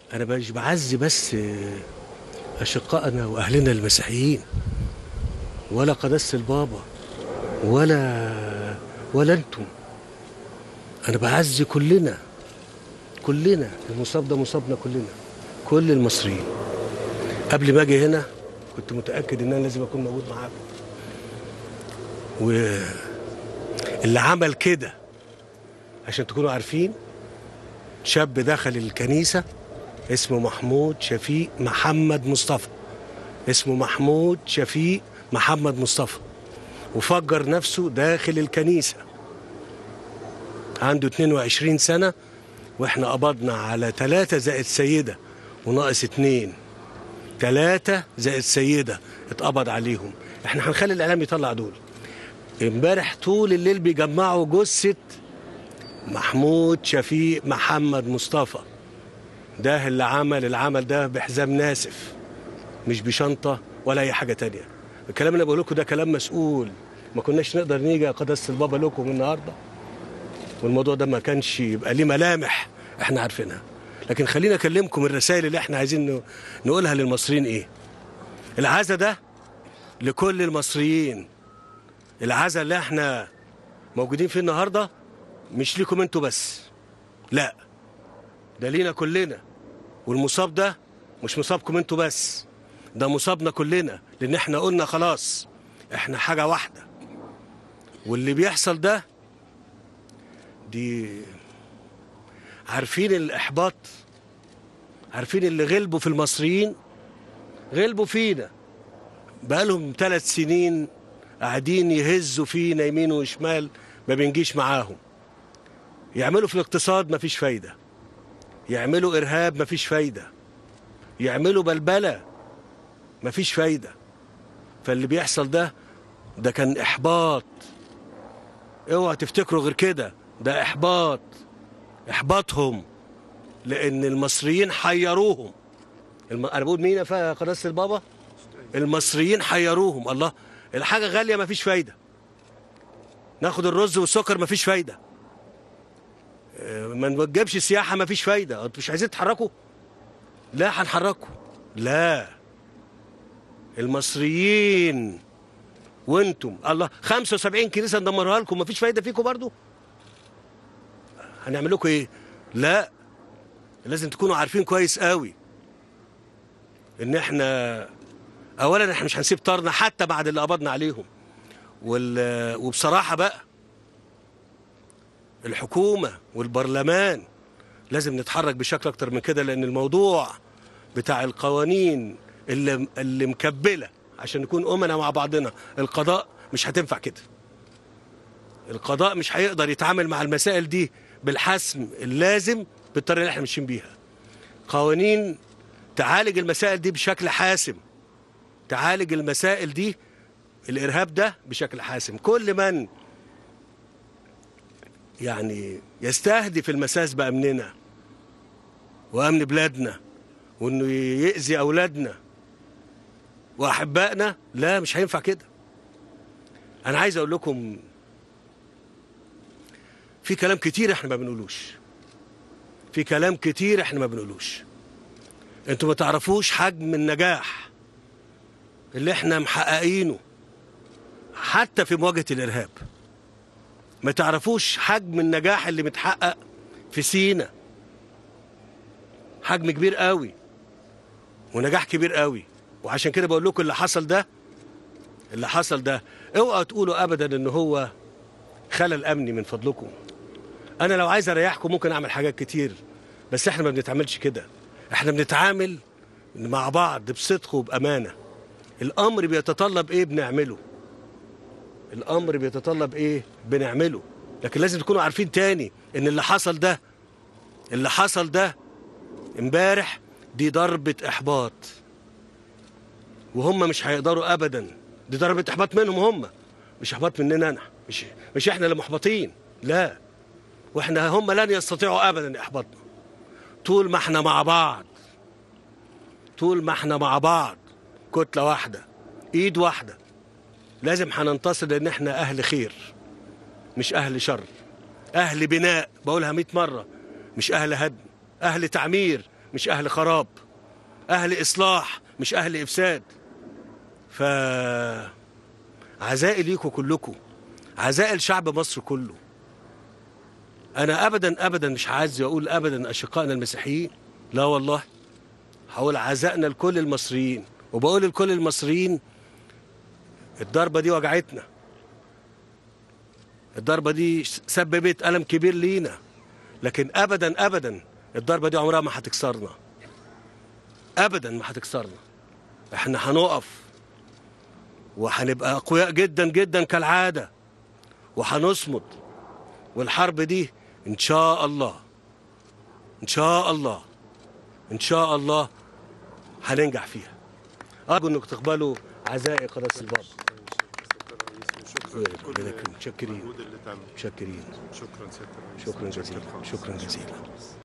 انا مش بعزي بس اشقائنا واهلنا المسيحيين ولا قداسه البابا ولا ولا انتم انا بعزي كلنا كلنا المصاب ده مصابنا كلنا كل المصريين قبل ما اجي هنا كنت متاكد ان انا لازم اكون موجود معاكم واللي عمل كده عشان تكونوا عارفين شاب دخل الكنيسه اسمه محمود شفيق محمد مصطفى اسمه محمود شفيق محمد مصطفى وفجر نفسه داخل الكنيسة عنده 22 سنة واحنا قبضنا على ثلاثة زائد سيدة وناقص اتنين ثلاثة زائد سيدة اتقبض عليهم احنا هنخلي الاعلام يطلع دول امبارح طول الليل بيجمعوا جثة محمود شفيق محمد مصطفى ده اللي عمل العمل ده بحزام ناسف مش بشنطة ولا أي حاجة تانية الكلام اللي بقول لكم ده كلام مسؤول ما كناش نقدر نيجي يا قداسة البابا لكم النهاردة والموضوع ده ما كانش يبقى ليه ملامح احنا عارفينها لكن خلينا اكلمكم الرسائل اللي احنا عايزين نقولها للمصريين ايه العزا ده لكل المصريين العزا اللي احنا موجودين فيه النهارده مش ليكم انتوا بس لا ده لينا كلنا والمصاب ده مش مصابكم انتوا بس ده مصابنا كلنا لان احنا قلنا خلاص احنا حاجه واحده واللي بيحصل ده دي عارفين الاحباط عارفين اللي غلبوا في المصريين غلبوا فينا بقالهم ثلاث سنين قاعدين يهزوا فينا يمين وشمال ما بنجيش معاهم يعملوا في الاقتصاد مفيش فايده يعملوا ارهاب مفيش فايده يعملوا بلبله مفيش فايده فاللي بيحصل ده ده كان احباط اوعى تفتكروا غير كده ده احباط احباطهم لان المصريين حيروهم الم... انا بقول مين يا قداسه البابا المصريين حيروهم الله الحاجه غاليه مفيش فايده ناخد الرز والسكر مفيش فايده ما نوجبش سياحه ما فيش فايده انتوا مش عايزين تتحركوا لا هنحركوا لا المصريين وانتم الله 75 كنيسه ندمرها لكم ما فيش فايده فيكم برضو هنعمل لكم ايه لا لازم تكونوا عارفين كويس قوي ان احنا اولا احنا مش هنسيب طارنا حتى بعد اللي قبضنا عليهم وال... وبصراحه بقى الحكومة والبرلمان لازم نتحرك بشكل أكتر من كده لأن الموضوع بتاع القوانين اللي, اللي مكبلة عشان نكون أمنا مع بعضنا القضاء مش هتنفع كده القضاء مش هيقدر يتعامل مع المسائل دي بالحسم اللازم بالطريقة اللي احنا ماشيين بيها قوانين تعالج المسائل دي بشكل حاسم تعالج المسائل دي الإرهاب ده بشكل حاسم كل من يعني يستهدف المساس بأمننا وأمن بلادنا وإنه يأذي أولادنا وأحبائنا لا مش هينفع كده أنا عايز أقول لكم في كلام كتير إحنا ما بنقولوش في كلام كتير إحنا ما بنقولوش أنتوا ما تعرفوش حجم النجاح اللي إحنا محققينه حتى في مواجهة الإرهاب ما تعرفوش حجم النجاح اللي متحقق في سينا حجم كبير قوي ونجاح كبير قوي وعشان كده بقول لكم اللي حصل ده اللي حصل ده اوعوا تقولوا ابدا ان هو خلل امني من فضلكم انا لو عايز اريحكم ممكن اعمل حاجات كتير بس احنا ما بنتعاملش كده احنا بنتعامل مع بعض بصدق وبامانه الامر بيتطلب ايه بنعمله الامر بيتطلب ايه بنعمله لكن لازم تكونوا عارفين تاني ان اللي حصل ده اللي حصل ده امبارح دي ضربة احباط وهم مش هيقدروا ابدا دي ضربة احباط منهم هم مش احباط مننا انا مش مش احنا اللي محبطين لا واحنا هم لن يستطيعوا ابدا احباطنا طول ما احنا مع بعض طول ما احنا مع بعض كتلة واحدة ايد واحدة لازم هننتصر لان احنا اهل خير مش اهل شر اهل بناء بقولها 100 مره مش اهل هدم اهل تعمير مش اهل خراب اهل اصلاح مش اهل افساد ف عزائي ليكم كلكم عزائي لشعب مصر كله انا ابدا ابدا مش عايز اقول ابدا اشقائنا المسيحيين لا والله هقول عزائنا لكل المصريين وبقول لكل المصريين الضربه دي وجعتنا الضربه دي سببت الم كبير لينا لكن ابدا ابدا الضربه دي عمرها ما هتكسرنا ابدا ما هتكسرنا احنا هنقف وهنبقى اقوياء جدا جدا كالعاده وهنصمد والحرب دي ان شاء الله ان شاء الله ان شاء الله هننجح فيها ارجو انكم تقبلوا عزائي قداسه البابا ربنا يكرمك. متشكرين المجهود اللي تعمل متشكرين شكرا سيادة الرئيس شكرا متشكر جزيلا خالص. شكرا جزيلا